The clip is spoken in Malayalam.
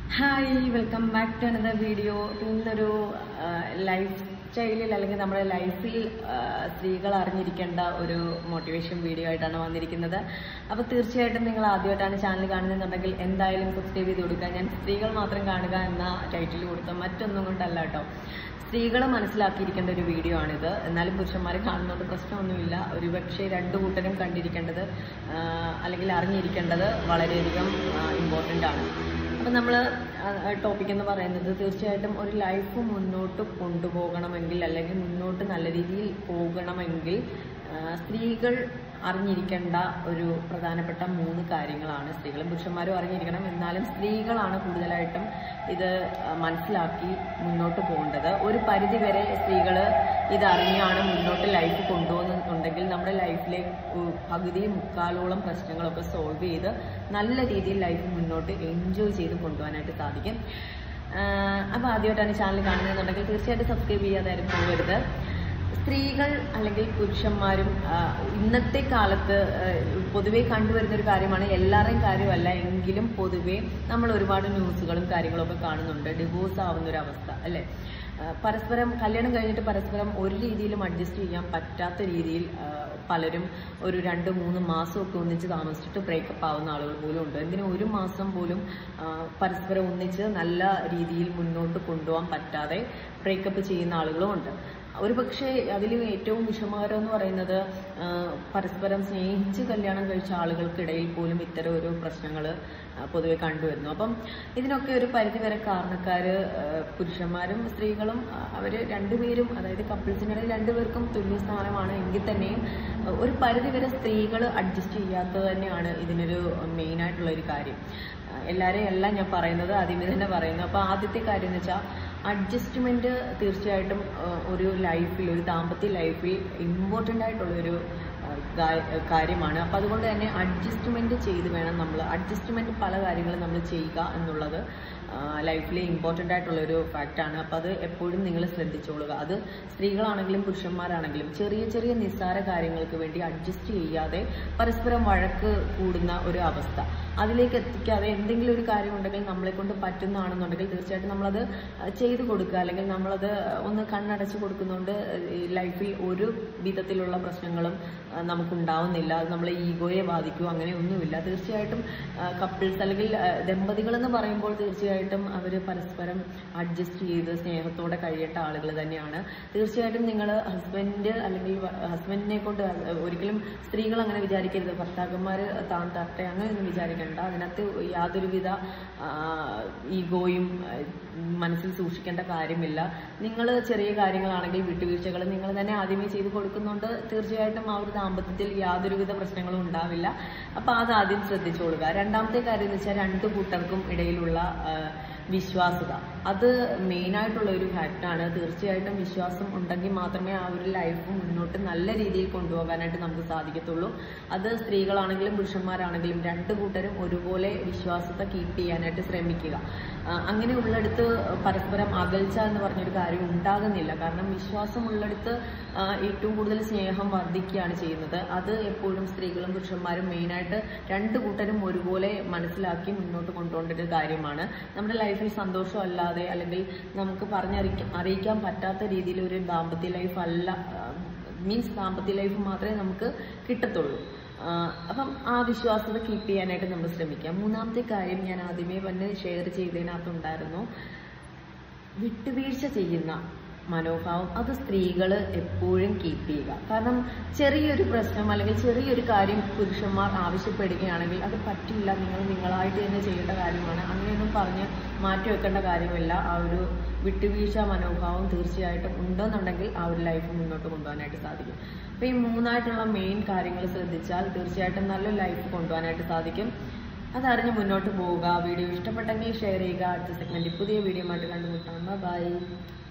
hi welcome back to another video ഇന്നൊരു ലൈഫ് സ്റ്റൈലിൽ അല്ലെങ്കിൽ നമ്മുടെ ലൈഫിൽ സ്ത്രീകൾ അറിഞ്ഞിരിക്കേണ്ട ഒരു മോട്ടിവേഷൻ വീഡിയോ ആയിട്ടാണ് വന്നിരിക്കുന്നത് അപ്പോൾ തീർച്ചയായിട്ടും നിങ്ങൾ ആദ്യമായിട്ടാണ് ചാനൽ കാണുന്നുണ്ടെങ്കിൽ എന്തായാലും സബ്സ്ക്രൈബ് ചെയ്ത് കൊടുക്കുക ഞാൻ സ്ത്രീകൾ മാത്രം കാണുക എന്ന ടൈറ്റിൽ കൊടുത്ത മറ്റൊന്നും കൊണ്ടല്ല കേട്ടോ സ്ത്രീകൾ മനസ്സിലാക്കിയിരിക്കേണ്ട ഒരു വീഡിയോ ആണിത് എന്നാലും പുരുഷന്മാരെ കാണുന്നതുകൊണ്ട് പ്രശ്നമൊന്നുമില്ല ഒരുപക്ഷെ രണ്ടു കൂട്ടരും കണ്ടിരിക്കേണ്ടത് ആ, അല്ലെങ്കിൽ അറിഞ്ഞിരിക്കേണ്ടത് വളരെയധികം ഇമ്പോർട്ടൻ്റ് ആണ് അപ്പം നമ്മൾ ടോപ്പിക് എന്ന് പറയുന്നത് തീർച്ചയായിട്ടും ഒരു ലൈഫ് മുന്നോട്ട് കൊണ്ടുപോകണമെങ്കിൽ അല്ലെങ്കിൽ മുന്നോട്ട് നല്ല രീതിയിൽ പോകണമെങ്കിൽ ആ, സ്ത്രീകൾ അറിഞ്ഞിരിക്കേണ്ട ഒരു പ്രധാനപ്പെട്ട മൂന്ന് കാര്യങ്ങളാണ് സ്ത്രീകളും പുരുഷന്മാരും അറിഞ്ഞിരിക്കണം എന്നാലും സ്ത്രീകളാണ് കൂടുതലായിട്ടും ഇത് ആ, മനസ്സിലാക്കി മുന്നോട്ട് പോകേണ്ടത് ഒരു പരിധി വരെ സ്ത്രീകൾ ഇത് അറിഞ്ഞാണ് മുന്നോട്ട് ലൈഫ് കൊണ്ടുപോകുന്നുണ്ടെങ്കിൽ നമ്മുടെ ലൈഫിലെ ഉം, പകുതി മുക്കാലോളം പ്രശ്നങ്ങളൊക്കെ സോൾവ് ചെയ്ത് നല്ല രീതിയിൽ ലൈഫ് മുന്നോട്ട് എൻജോയ് ചെയ്ത് കൊണ്ടുപോകാനായിട്ട് സാധിക്കും അപ്പോൾ ആദ്യമായിട്ടാണ് ചാനൽ കാണുന്നതെന്നുണ്ടെങ്കിൽ തീർച്ചയായിട്ടും സബ്സ്ക്രൈബ് ചെയ്യാതെ ആരും പോകരുത് സ്ത്രീകൾ അല്ലെങ്കിൽ പുരുഷന്മാരും ആ, ഇന്നത്തെ കാലത്ത് ആ, പൊതുവെ കണ്ടുവരുന്ന ഒരു കാര്യമാണ് എല്ലാവരുടെയും കാര്യമല്ല എങ്കിലും പൊതുവെ നമ്മൾ ഒരുപാട് ന്യൂസുകളും കാര്യങ്ങളും ഒക്കെ കാണുന്നുണ്ട് ഡിവോഴ്സ് ആവുന്ന ഒരു അവസ്ഥ അല്ലേ ആ, പരസ്പരം കല്യാണം കഴിഞ്ഞിട്ട് പരസ്പരം ഒരു രീതിയിലും അഡ്ജസ്റ്റ് ചെയ്യാൻ പറ്റാത്ത രീതിയിൽ ആ, പലരും ഒരു രണ്ട് മൂന്ന് മാസമൊക്കെ ഒന്നിച്ച് താമസിച്ചിട്ട് ബ്രേക്കപ്പ് ആവുന്ന ആളുകൾ പോലും ഉണ്ട് എന്തിനും ഒരു മാസം പോലും ആ, പരസ്പരം ഒന്നിച്ച് നല്ല രീതിയിൽ മുന്നോട്ട് കൊണ്ടുപോകാൻ പറ്റാതെ ബ്രേക്കപ്പ് ചെയ്യുന്ന ആളുകളും ഉണ്ട് ഒരു പക്ഷേ അതിൽ ഏറ്റവും വിഷമകരം എന്ന് പറയുന്നത് ആ, പരസ്പരം സ്നേഹിച്ച് കല്യാണം കഴിച്ച ആളുകൾക്കിടയിൽ പോലും ഇത്തരം ഒരു പ്രശ്നങ്ങൾ പൊതുവെ കണ്ടുവരുന്നു അപ്പം ഇതിനൊക്കെ ഒരു പരിധിവരെ കാരണക്കാർ പുരുഷന്മാരും സ്ത്രീകളും ആ, അവര് രണ്ടുപേരും അതായത് കപ്പിൾസിനിടയിൽ രണ്ടുപേർക്കും തുല്യ സ്ഥാനമാണ് എങ്കിൽ തന്നെയും ആ, ഒരു പരിധിവരെ സ്ത്രീകൾ അഡ്ജസ്റ്റ് ചെയ്യാത്തത് തന്നെയാണ് ഇതിനൊരു മെയിൻ ആയിട്ടുള്ള ഒരു കാര്യം ആ, എല്ലാവരെയും അല്ല ഞാൻ പറയുന്നത് ആദ്യമേ തന്നെ പറയുന്നു അപ്പോൾ ആദ്യത്തെ കാര്യം എന്ന് വെച്ചാൽ അഡ്ജസ്റ്റ്മെന്റ് തീർച്ചയായിട്ടും ആ, ഒരു ലൈഫിൽ ഒരു ദാമ്പത്യ ലൈഫിൽ ഇമ്പോർട്ടൻ്റ് ആയിട്ടുള്ള ഒരു ആ, കാ- കാര്യമാണ് അപ്പം അതുകൊണ്ട് തന്നെ അഡ്ജസ്റ്റ്മെന്റ് ചെയ്ത് വേണം നമ്മൾ അഡ്ജസ്റ്റ്മെന്റ് പല കാര്യങ്ങളും നമ്മൾ ചെയ്യുക എന്നുള്ളത് ലൈഫിലെ ഇമ്പോർട്ടൻ്റ് ആയിട്ടുള്ള ഒരു ഫാക്റ്റാണ് അപ്പം അത് എപ്പോഴും നിങ്ങൾ ശ്രദ്ധിച്ചോളുക അത് സ്ത്രീകളാണെങ്കിലും പുരുഷന്മാരാണെങ്കിലും ചെറിയ ചെറിയ നിസ്സാര കാര്യങ്ങൾക്ക് വേണ്ടി അഡ്ജസ്റ്റ് ചെയ്യാതെ പരസ്പരം വഴക്ക് കൂടുന്ന ഒരു അവസ്ഥ അതിലേക്ക് എത്തിക്കാതെ എന്തെങ്കിലും ഒരു കാര്യം ഉണ്ടെങ്കിൽ നമ്മളെ കൊണ്ട് പറ്റുന്നതാണെന്നുണ്ടെങ്കിൽ തീർച്ചയായിട്ടും നമ്മളത് ചെയ്തു കൊടുക്കുക അല്ലെങ്കിൽ നമ്മളത് ഒന്ന് കണ്ണടച്ച് കൊടുക്കുന്നതുകൊണ്ട് ലൈഫിൽ ഒരു വിധത്തിലുള്ള പ്രശ്നങ്ങളും ആ, നമുക്കുണ്ടാവുന്നില്ല അത് നമ്മളെ ഈഗോയെ ബാധിക്കുമോ അങ്ങനെ ഒന്നുമില്ല തീർച്ചയായിട്ടും കപ്പിൾസ് അല്ലെങ്കിൽ ആ, ദമ്പതികൾ എന്ന് പറയുമ്പോൾ തീർച്ചയായിട്ടും അവർ പരസ്പരം അഡ്ജസ്റ്റ് ചെയ്ത് സ്നേഹത്തോടെ കഴിയേണ്ട ആളുകൾ തന്നെയാണ് തീർച്ചയായിട്ടും നിങ്ങൾ ഹസ്ബൻഡ് അല്ലെങ്കിൽ ഹസ്ബൻഡിനെ കൊണ്ട് ഒരിക്കലും സ്ത്രീകൾ അങ്ങനെ വിചാരിക്കരുത് ഭർത്താക്കന്മാർ താൻ തട്ടെ അങ്ങനെയൊന്നും വിചാരിക്കേണ്ട അതിനകത്ത് യാതൊരുവിധ ആ, ഈഗോയും ആ, മനസ്സിൽ സൂക്ഷിക്കേണ്ട കാര്യമില്ല നിങ്ങൾ ചെറിയ കാര്യങ്ങളാണെങ്കിൽ വിട്ടുവീഴ്ചകൾ നിങ്ങൾ തന്നെ ആദ്യമേ ചെയ്ത് കൊടുക്കുന്നുണ്ട് തീർച്ചയായിട്ടും ആ ഒരു ദാമ്പത്യത്തിൽ യാതൊരുവിധ പ്രശ്നങ്ങളും ഉണ്ടാവില്ല അപ്പൊ അത് ആദ്യം ശ്രദ്ധിച്ചോളുക രണ്ടാമത്തെ കാര്യം എന്ന് വെച്ചാൽ രണ്ടു കൂട്ടർക്കും ഇടയിലുള്ള ആ, വിശ്വാസത അത് മെയിൻ ആയിട്ടുള്ള ഒരു ഫാക്റ്റാണ് തീർച്ചയായിട്ടും വിശ്വാസം ഉണ്ടെങ്കിൽ മാത്രമേ ആ ഒരു ലൈഫ് മുന്നോട്ട് നല്ല രീതിയിൽ കൊണ്ടുപോകാനായിട്ട് നമുക്ക് സാധിക്കത്തുള്ളൂ അത് സ്ത്രീകളാണെങ്കിലും പുരുഷന്മാരാണെങ്കിലും രണ്ട് കൂട്ടരും ഒരുപോലെ വിശ്വാസത്തെ കീപ്പ് ചെയ്യാനായിട്ട് ശ്രമിക്കുക ആ, അങ്ങനെ ഉള്ളിടത്ത് പരസ്പരം അകൽച്ച എന്ന് പറഞ്ഞൊരു കാര്യം ഉണ്ടാകുന്നില്ല കാരണം വിശ്വാസം ഉള്ളിടത്ത് ആ, ഏറ്റവും കൂടുതൽ സ്നേഹം വർദ്ധിക്കുകയാണ് ചെയ്യുന്നത് അത് എപ്പോഴും സ്ത്രീകളും പുരുഷന്മാരും മെയിനായിട്ട് രണ്ട് കൂട്ടരും ഒരുപോലെ മനസ്സിലാക്കി മുന്നോട്ട് കൊണ്ടുപോകേണ്ട ഒരു കാര്യമാണ് നമ്മുടെ ലൈഫിൽ സന്തോഷം അല്ലാതെ അല്ലെങ്കിൽ നമുക്ക് പറഞ്ഞറിയിക്കാൻ അറിയിക്കാൻ പറ്റാത്ത രീതിയിൽ ഒരു ദാമ്പത്യ ലൈഫ് അല്ല മീൻസ് ദാമ്പത്യ ലൈഫ് മാത്രമേ നമുക്ക് കിട്ടത്തുള്ളൂ ആ, അപ്പം ആ വിശ്വാസത കീപ്പ് ചെയ്യാനായിട്ട് നമ്മൾ ശ്രമിക്കാം മൂന്നാമത്തെ കാര്യം ഞാൻ ആദ്യമേ തന്നെ ഷെയർ ചെയ്തതിനകത്തുണ്ടായിരുന്നു വിട്ടുവീഴ്ച ചെയ്യുന്ന മനോഭാവം അത് സ്ത്രീകൾ എപ്പോഴും കീപ്പ് ചെയ്യുക കാരണം ചെറിയൊരു പ്രശ്നം അല്ലെങ്കിൽ ചെറിയൊരു കാര്യം പുരുഷന്മാർ ആവശ്യപ്പെടുകയാണെങ്കിൽ അത് പറ്റില്ല നിങ്ങൾ നിങ്ങളായിട്ട് തന്നെ ചെയ്യേണ്ട കാര്യമാണ് അങ്ങനെയൊന്നും പറഞ്ഞ് മാറ്റി വെക്കേണ്ട കാര്യമില്ല ആ ഒരു വിട്ടുവീഴ്ച മനോഭാവം തീർച്ചയായിട്ടും ഉണ്ടെന്നുണ്ടെങ്കിൽ ആ ഒരു ലൈഫ് മുന്നോട്ട് കൊണ്ടുപോകാനായിട്ട് സാധിക്കും അപ്പോൾ ഈ മൂന്നായിട്ടുള്ള മെയിൻ കാര്യങ്ങൾ ശ്രദ്ധിച്ചാൽ തീർച്ചയായിട്ടും നല്ല ലൈഫ് കൊണ്ടുപോകാനായിട്ട് സാധിക്കും അതറിഞ്ഞ് മുന്നോട്ട് പോവുക വീഡിയോ ഇഷ്ടപ്പെട്ടെങ്കിൽ ഷെയർ ചെയ്യുക അടുത്ത സെഗ്മെന്റ് പുതിയ വീഡിയോ ആയിട്ട് കണ്ടുമുട്ടാം ബൈ